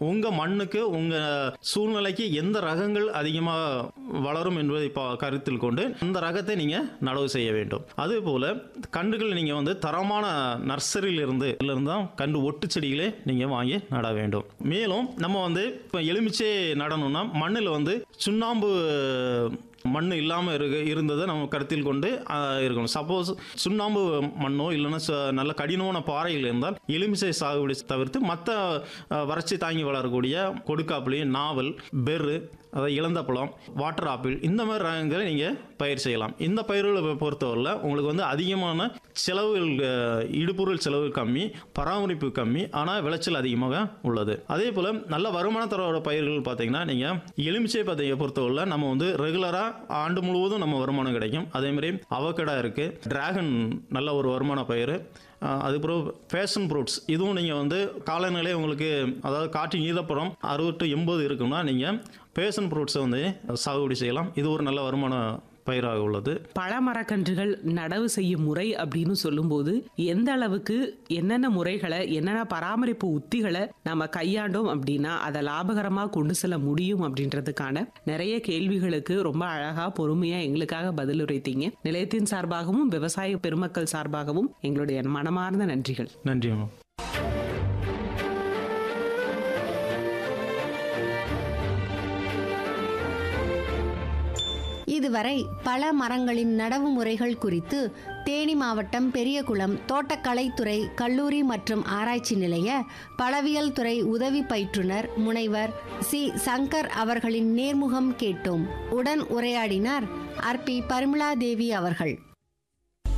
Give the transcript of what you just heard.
உங்க மண்ணுக்கு உங்க சூழ்நிலைக்கு எந்த ரகங்கள் அதிகமாக வளரும் என்பதை பா- கருத்தில் கொண்டு அந்த ரகத்தை நீங்க நடவு செய்ய வேண்டும் அதே போல கன்றுகள் நீங்க வந்து தரமான நர்சரியில இருந்து இருந்து தான் கன்று ஒட்டு செடிகளே நீங்க வாங்கி நட வேண்டும் மேலும் நம்ம வந்து இப்போ எலுமிச்சை நடணும்னா மண்ணில் வந்து சுண்ணாம்பு மண் இல்லாமல் இருக்க இருந்ததை நம்ம கருத்தில் கொண்டு ஆ, இருக்கணும் சப்போஸ் சுண்ணாம்பு மண்ணோ இல்லைன்னா ச- நல்ல கடினமான பாறைகள் இருந்தால் எலுமிச்சை சாகுபடி தவிர்த்து மற்ற வறட்சி தாங்கி வளரக்கூடிய கொடுக்காப்புளி நாவல் பெர்ரு அதாவது இளந்தப்பழம் வாட்டர் ஆப்பிள் இந்த மாதிரி ரகங்களை நீங்கள் பயிர் செய்யலாம் இந்த பயிர்களை பொறுத்தவரையில் உங்களுக்கு வந்து அதிகமான செலவுகள் அஹ், இடுபொருள் செலவு கம்மி பராமரிப்பு கம்மி ஆனால் விளைச்சல் அதிகமாக உள்ளது அதே போல் நல்ல வருமான தரோட பயிர்கள் பார்த்தீங்கன்னா நீங்கள் எலுமிச்சை பார்த்தீங்க பொறுத்தவரையில் நம்ம வந்து ரெகுலராக ஆண்டு முழுவதும் நம்ம வருமானம் கிடைக்கும் அதே மாதிரி அவக்கடா இருக்குது டிராகன் நல்ல ஒரு வருமான பயிர் அஹ், அதுக்கப்புறம் ஃபேஷன் ஃப்ரூட்ஸ் இதுவும் நீங்கள் வந்து காலநிலை உங்களுக்கு அதாவது காற்றின் ஈரப்படம் அறுபது டு எண்பது இருக்குன்னா நீங்கள் ஃபேஷன் ஃப்ரூட்ஸை வந்து சாகுபடி செய்யலாம் இது ஒரு நல்ல வருமான பயிராக உள்ளது பழமரக்கன்றுகள் நடவு செய்யும் முறை அப்படின்னு சொல்லும்போது எந்த அளவுக்கு என்னென்ன முறைகளை என்னென்ன பராமரிப்பு உத்திகளை நம்ம கையாண்டோம் அப்படின்னா அதை லாபகரமாக கொண்டு செல்ல முடியும் அப்படின்றதுக்கான நிறைய கேள்விகளுக்கு ரொம்ப அழகா பொறுமையா எங்களுக்காக பதிலுரைத்தீங்க நிலையத்தின் சார்பாகவும் விவசாய பெருமக்கள் சார்பாகவும் எங்களுடைய மனமார்ந்த நன்றிகள் நன்றி மேம் இதுவரை பல மரங்களின் நடவு முறைகள் குறித்து தேனி மாவட்டம் பெரியகுளம் தோட்டக்கலைத்துறை கல்லூரி மற்றும் ஆராய்ச்சி நிலைய பழவியல் துறை உதவி பயிற்றுனர் முனைவர் சி சங்கர் அவர்களின் நேர்முகம் கேட்டோம் உடன் உரையாடினார் ஆர் பி பரிமளாதேவி அவர்கள்